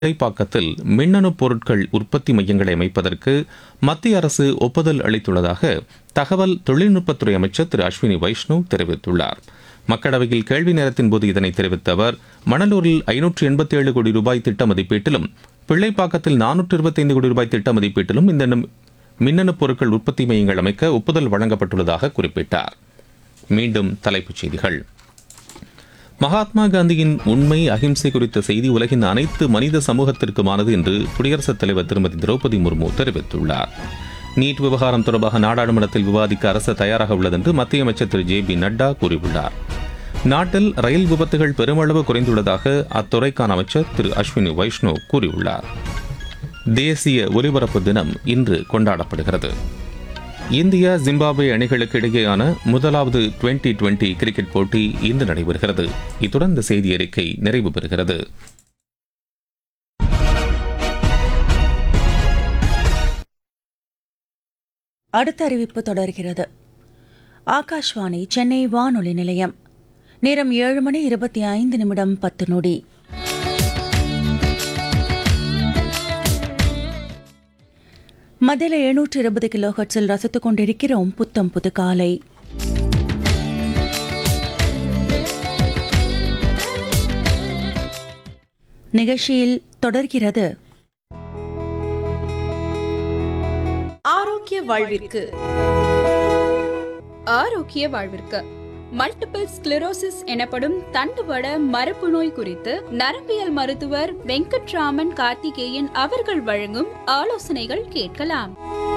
இடைப்பாக்கத்தில் மின்னணு பொருட்கள் உற்பத்தி மையங்களை அமைப்பதற்கு மத்திய அரசு ஒப்புதல் அளித்துள்ளதாக தகவல் தொழில்நுட்பத்துறை அமைச்சர் திரு அஸ்வினி வைஷ்ணவ் தெரிவித்துள்ளார் மக்களவையில் கேள்வி நேரத்தின் போது இதனை தெரிவித்த அவர் மணலூரில் ஐநூற்று எண்பத்தி ஏழு கோடி ரூபாய் திட்ட மதிப்பீட்டிலும் பிள்ளைப்பாக்கத்தில் நானூற்று இருபத்தைந்து கோடி ரூபாய் திட்ட மதிப்பீட்டிலும் இந்த நம்- மின்னணு பொருட்கள் உற்பத்தி மையங்கள் அமைக்க ஒப்புதல் வழங்கப்பட்டுள்ளதாக குறிப்பிட்டார் மீண்டும் தலைப்புச் செய்திகள் மகாத்மா காந்தியின் உண்மை அகிம்சை குறித்த செய்தி உலகின் அனைத்து மனித சமூகத்திற்குமானது என்று குடியரசுத் தலைவர் திருமதி திரௌபதி முர்மு தெரிவித்துள்ளார் நீட் விவகாரம் தொடர்பாக நாடாளுமன்றத்தில் விவாதிக்க அரசு தயாராக உள்ளது என்று மத்திய அமைச்சர் திரு ஜே பி நட்டா கூறியுள்ளார் நாட்டில் ரயில் விபத்துகள் பெருமளவு குறைந்துள்ளதாக அத்துறைக்கான அமைச்சர் திரு அஸ்வினி வைஷ்ணவ் கூறியுள்ளார் தேசிய ஒலிபரப்பு தினம் இன்று கொண்டாடப்படுகிறது இந்தியா ஜிம்பாப்வே அணிகளுக்கு இடையேயான முதலாவது டுவெண்டி டுவெண்டி கிரிக்கெட் போட்டி இன்று நடைபெறுகிறது இத்துடன் இந்த செய்தி அறிக்கை நிறைவு பெறுகிறது அடுத்த அறிவிப்பு தொடர்கிறது ஆகாஷ்வாணி சென்னை வானொலி நிலையம் நேரம் ஏழு மணி இருபத்தி ஐந்து நிமிடம் பத்து நொடி மதில எழுநூற்று இருபது கிலோ ஹெர்ட்ஸில் ரசித்துக் கொண்டிருக்கிறோம் புத்தம் புது காலை நிகழ்ச்சியில் தொடர்கிறது ஆரோக்கிய வாழ்விற்கு ஆரோக்கிய வாழ்விற்கு மல்டிபிள் ஸ்க்ளரோசிஸ் எனப்படும் தண்டுவட மரபு நோய் குறித்து நரம்பியல் மருத்துவர் வெங்கட்ராமன் கார்த்திகேயன் அவர்கள் வழங்கும் ஆலோசனைகள் கேட்கலாம்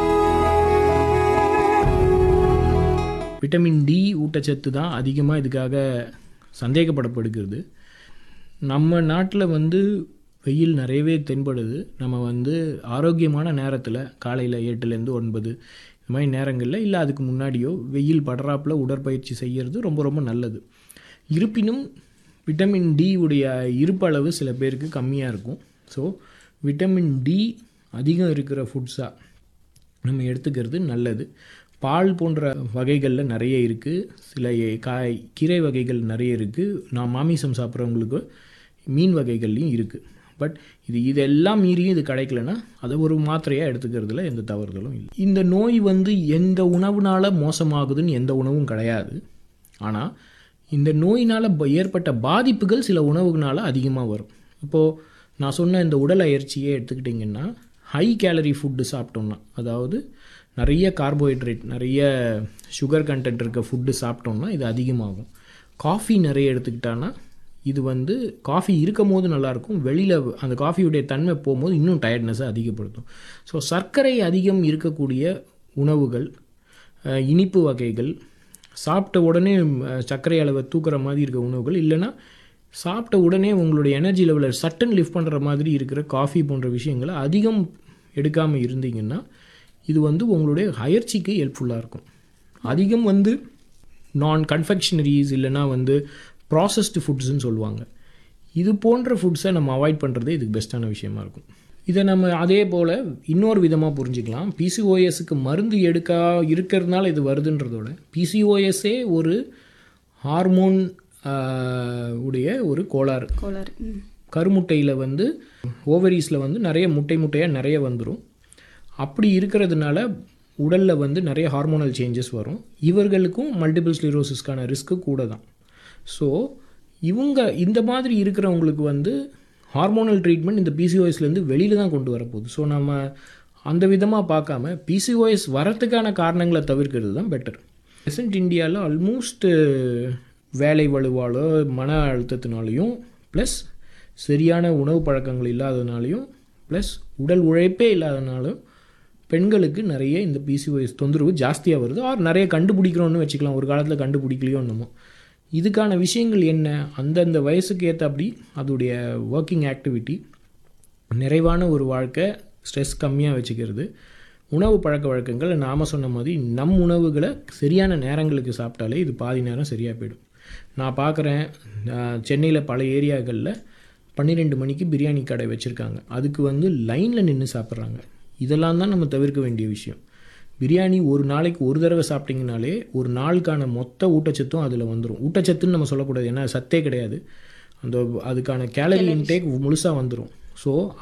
விட்டமின் டி ஊட்டச்சத்து தான் அதிகமாக இதுக்காக சந்தேகப்படப்படுகிறது நம்ம நாட்டில் வந்து வெயில் நிறையவே தென்படுது நம்ம வந்து ஆரோக்கியமான நேரத்தில் காலையில் எட்டுலேருந்து ஒன்பது இந்த மாதிரி நேரங்களில் இல்லை அதுக்கு முன்னாடியோ வெயில் படுறாப்புல உடற்பயிற்சி செய்கிறது ரொம்ப ரொம்ப நல்லது இருப்பினும் விட்டமின் டி உடைய இருப்பளவு சில பேருக்கு கம்மியாக இருக்கும் ஸோ விட்டமின் டி அதிகம் இருக்கிற ஃபுட்ஸாக நம்ம எடுத்துக்கிறது நல்லது பால் போன்ற வகைகளில் நிறைய இருக்குது சில எ- காய் கீரை வகைகள் நிறைய இருக்குது நான் மாமிசம் சாப்பிட்றவங்களுக்கு மீன் வகைகள்லையும் இருக்குது பட் இது இதெல்லாம் மீறியும் இது கிடைக்கலனா அதை ஒரு மாத்திரையாக எடுத்துக்கிறதுல எந்த தவறுதலும் இல்லை இந்த நோய் வந்து எந்த உணவுனால மோசமாகுதுன்னு எந்த உணவும் கிடையாது ஆனால் இந்த நோயினால் ஏற்பட்ட பாதிப்புகள் சில உணவுகளால் அதிகமாக வரும் இப்போது நான் சொன்ன இந்த உடல் அயற்சியே எடுத்துக்கிட்டிங்கன்னா ஹை கேலரி ஃபுட்டு சாப்பிட்டோம்னா அதாவது நிறைய கார்போஹைட்ரேட் நிறைய சுகர் கண்டென்ட் இருக்க ஃபுட்டு சாப்பிட்டோம்னா இது அதிகமாகும் காஃபி நிறைய எடுத்துக்கிட்டான்னா இது வந்து காஃபி இருக்கும் போது நல்லாயிருக்கும் வெளியில் அந்த காஃபியுடைய தன்மை போகும்போது இன்னும் டயர்ட்னஸை அதிகப்படுத்தும் ஸோ சர்க்கரை அதிகம் இருக்கக்கூடிய உணவுகள் அஹ், இனிப்பு வகைகள் சாப்பிட்ட உடனே அஹ், சர்க்கரை அளவை தூக்குற மாதிரி இருக்க உணவுகள் இல்லைன்னா சாப்பிட்ட உடனே உங்களுடைய எனர்ஜி லெவலை சட்டன் லிஃப்ட் பண்ணுற மாதிரி இருக்கிற காஃபி போன்ற விஷயங்களை அதிகம் எடுக்காமல் இருந்தீங்கன்னா இது வந்து உங்களுடைய அயற்சிக்கு ஹெல்ப்ஃபுல்லாக இருக்கும் அதிகம் வந்து நான் கன்ஃபெக்ஷனரிஸ் இல்லைன்னா வந்து ப்ராசஸ்டு ஃபுட்ஸ்னு சொல்லுவாங்க இது போன்ற ஃபுட்ஸை நம்ம அவாய்ட் பண்ணுறதே இதுக்கு பெஸ்ட்டான விஷயமா இருக்கும் இதை நம்ம அதே போல் இன்னொரு விதமாக புரிஞ்சுக்கலாம் பிசிஓஎஸ்க்கு மருந்து எடுக்க இருக்கிறதுனால இது வருதுன்றதோட பிசிஓஎஸ்ஸே ஒரு ஹார்மோன் உடைய ஒரு கோளாறு கோளாறு கருமுட்டையில் வந்து ஓவரீஸில் வந்து நிறைய முட்டை முட்டையாக நிறைய வந்துடும் அப்படி இருக்கிறதுனால உடலில் வந்து நிறைய ஹார்மோனல் சேஞ்சஸ் வரும் இவர்களுக்கும் மல்டிபிள் ஸ்லிரோசிஸ்க்கான ரிஸ்க்கு கூட தான் ஸோ இவங்க இந்த மாதிரி இருக்கிறவங்களுக்கு வந்து ஹார்மோனல் ட்ரீட்மெண்ட் இந்த பிசிஓஎஸ்லேருந்து வெளியில் தான் கொண்டு வரப்போகுது ஸோ நம்ம அந்த விதமாக பார்க்காம பிசிஓஎஸ் வரத்துக்கான காரணங்களை தவிர்க்கிறது தான் பெட்டர் ப்ரெசன்ட் இந்தியாவில் ஆல்மோஸ்ட் வேலை வலுவாலோ மன அழுத்தத்தினாலையும் ப்ளஸ் சரியான உணவு பழக்கங்கள் இல்லாதனாலையும் ப்ளஸ் உடல் உழைப்பே இல்லாதனாலும் பெண்களுக்கு நிறைய இந்த பிசிஓஎஸ் தொந்தரவு ஜாஸ்தியாக வருது ஆர் நிறைய கண்டுபிடிக்கிறோன்னு வச்சுக்கலாம் ஒரு காலத்தில் கண்டுபிடிக்கலையோ என்னமோ இதுக்கான விஷயங்கள் என்ன அந்தந்த வயசுக்கு ஏற்றாப்படி அதோடைய ஒர்க்கிங் ஆக்டிவிட்டி நிறைவான ஒரு வாழ்க்கை ஸ்ட்ரெஸ் கம்மியாக வச்சுக்கிறது உணவு பழக்க வழக்கங்கள் நாம் சொன்ன மாதிரி நம் உணவுகளை சரியான நேரங்களுக்கு சாப்பிட்டாலே இது பாதி நேரம் சரியாக போயிடும் நான் பார்க்குறேன் சென்னையில் பல ஏரியாக்களில் பன்னிரெண்டு மணிக்கு பிரியாணி கடை வச்சுருக்காங்க அதுக்கு வந்து லைனில் நின்று சாப்பிட்றாங்க இதெல்லாம் தான் நம்ம தவிர்க்க வேண்டிய விஷயம் பிரியாணி ஒரு நாளைக்கு ஒரு தடவை சாப்பிட்டிங்கனாலே ஒரு நாளுக்கான மொத்த ஊட்டச்சத்தும் அதில் வந்துடும் ஊட்டச்சத்துன்னு நம்ம சொல்லக்கூடாது ஏன்னா சத்தே கிடையாது அந்த அதுக்கான கேலரி இன்டேக் முழுசாக வந்துடும் ஸோ